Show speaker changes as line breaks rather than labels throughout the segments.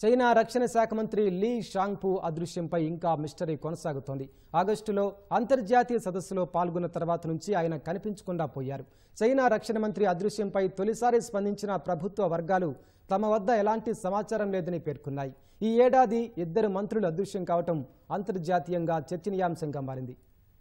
China రక్షణ శాఖ మంత్రి లీ షాంగ్పు అదృశ్యంపై ఇంకా మిస్టరీ కొనసాగుతోంది ఆగస్టులో అంతర్జాతీయ సదస్సులో పాల్గొన్న తర్వాత నుంచి ఆయన కనిపించకుండా పోయారు చైనా రక్షణ మంత్రి అదృశ్యంపై తొలిసారి స్పందించిన ప్రభుత్వ వర్గాలు తమ వద్ద ఎలాంటి సమాచారం లేదని పేర్కొన్నాయి ఈ ఏడాది ఇద్దరు మంత్రులు అదృశ్యం కావటం అంతర్జాతీయంగా చర్చనీయాంశంగా మారింది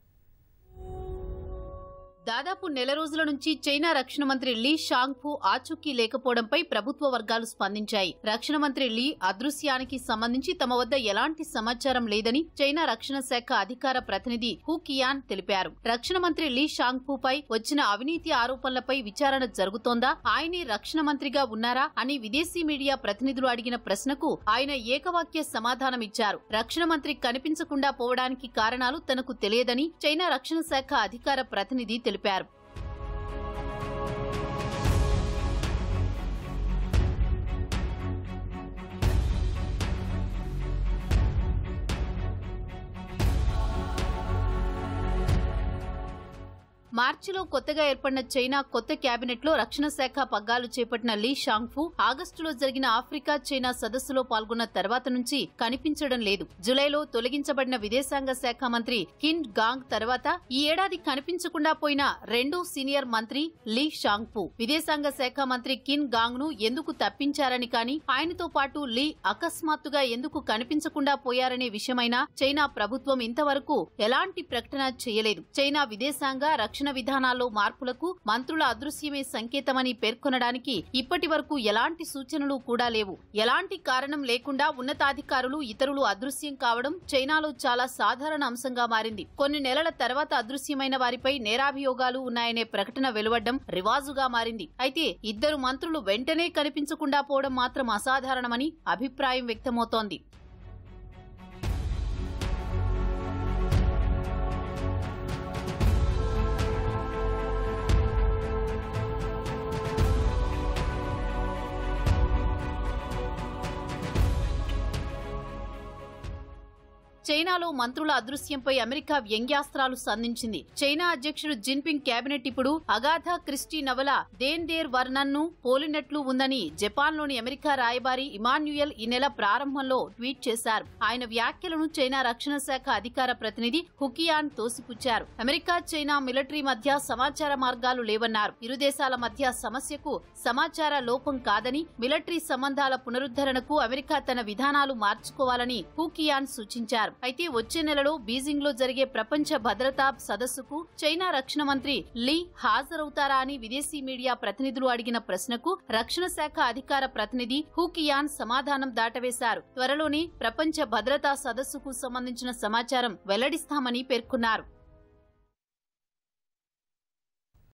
దాదాపు నెల రోజుల నుంచి చైనా రక్షణ మంత్రి లీ షాంగ్ఫు ఆచూకీ లేకపోవడంపై ప్రభుత్వ వర్గాలు స్పందించాయి రక్షణ మంత్రి లీ అదృశ్యానికి సంబంధించి తమ వద్ద ఎలాంటి సమాచారం లేదని చైనా రక్షణ శాఖ అధికార ప్రతినిధి హు కియాన్ తెలిపారు రక్షణ మంత్రి లీ షాంగ్ఫుపై వచ్చిన అవినీతి ఆరోపణలపై విచారణ జరుగుతోందా ఆయనే రక్షణ మంత్రిగా ఉన్నారా అని విదేశీ మీడియా ప్రతినిధులు అడిగిన ప్రశ్నకు ఆయన ఏకవాక్య సమాధానమిచ్చారు రక్షణ మంత్రి కనిపించకుండా పోవడానికి కారణాలు తనకు తెలియదని చైనా రక్షణ శాఖ అధికార ప్రతినిధి తెలిపారు మార్చిలో కొత్తగా ఏర్పడిన చైనా కొత్త కేబినెట్ లో రక్షణ శాఖ పగ్గాలు చేపట్టిన లీ షాంగ్ఫు ఆగస్టులో జరిగిన ఆఫ్రికా చైనా సదస్సులో పాల్గొన్న తర్వాత నుంచి కనిపించడం లేదు జులైలో తొలగించబడిన విదేశాంగ శాఖ మంత్రి కిన్ గాంగ్ తర్వాత ఈ ఏడాది కనిపించకుండా పోయిన రెండో సీనియర్ మంత్రి లీ షాంగ్ఫు విదేశాంగ శాఖ మంత్రి కిన్ గాంగ్ ను ఎందుకు తప్పించారని కానీ ఆయనతో పాటు లీ అకస్మాత్తుగా ఎందుకు కనిపించకుండా పోయారనే విషయమైనా చైనా ప్రభుత్వం ఇంతవరకు ఎలాంటి ప్రకటన చేయలేదు చైనా విదేశాంగ రక్షణ విధానాల్లో మార్పులకు మంత్రుల అదృశ్యమే సంకేతమని పేర్కొనడానికి ఇప్పటి వరకు ఎలాంటి సూచనలు కూడా లేవు ఎలాంటి కారణం లేకుండా ఉన్నతాధికారులు ఇతరులు అదృశ్యం కావడం చైనాలో చాలా సాధారణ అంశంగా మారింది కొన్ని నెలల తర్వాత అదృశ్యమైన వారిపై నేరాభియోగాలు ఉన్నాయనే ప్రకటన వెలువడ్డం రివాజుగా మారింది అయితే ఇద్దరు మంత్రులు వెంటనే కనిపించకుండా పోవడం మాత్రం అసాధారణమని అభిప్రాయం వ్యక్తమవుతోంది చైనాలో మంత్రుల అదృశ్యంపై అమెరికా వ్యంగ్యాస్త్రాలు సంధించింది చైనా అధ్యక్షుడు జిన్పింగ్ కేబినెట్ ఇప్పుడు అగాథా క్రిస్టీ నవల దేన్ దేర్ వర్ణన్ ను పోలినట్లు ఉందని జపాన్లోని అమెరికా రాయబారి ఇమాన్యుయల్ ఈ నెల ప్రారంభంలో ట్వీట్ చేశారు ఆయన వ్యాఖ్యలను చైనా రక్షణ శాఖ అధికార ప్రతినిధి హుకియాన్ తోసిపుచ్చారు అమెరికా చైనా మిలిటరీ మధ్య సమాచార మార్గాలు లేవన్నారు ఇరు దేశాల మధ్య సమస్యకు సమాచార లోపం కాదని మిలిటరీ సంబంధాల పునరుద్ధరణకు అమెరికా తన విధానాలు మార్చుకోవాలని హుకియాన్ సూచించారు అయితే వచ్చే నెలలో బీజింగ్ లో జరిగే ప్రపంచ భద్రతా సదస్సుకు చైనా రక్షణ మంత్రి లీ హాజరవుతారా అని విదేశీ మీడియా ప్రతినిధులు అడిగిన ప్రశ్నకు రక్షణ శాఖ అధికార ప్రతినిధి హూకియాన్ సమాధానం దాటవేశారు త్వరలోనే ప్రపంచ భద్రతా సదస్సుకు సంబంధించిన సమాచారం వెల్లడిస్తామని పేర్కొన్నారు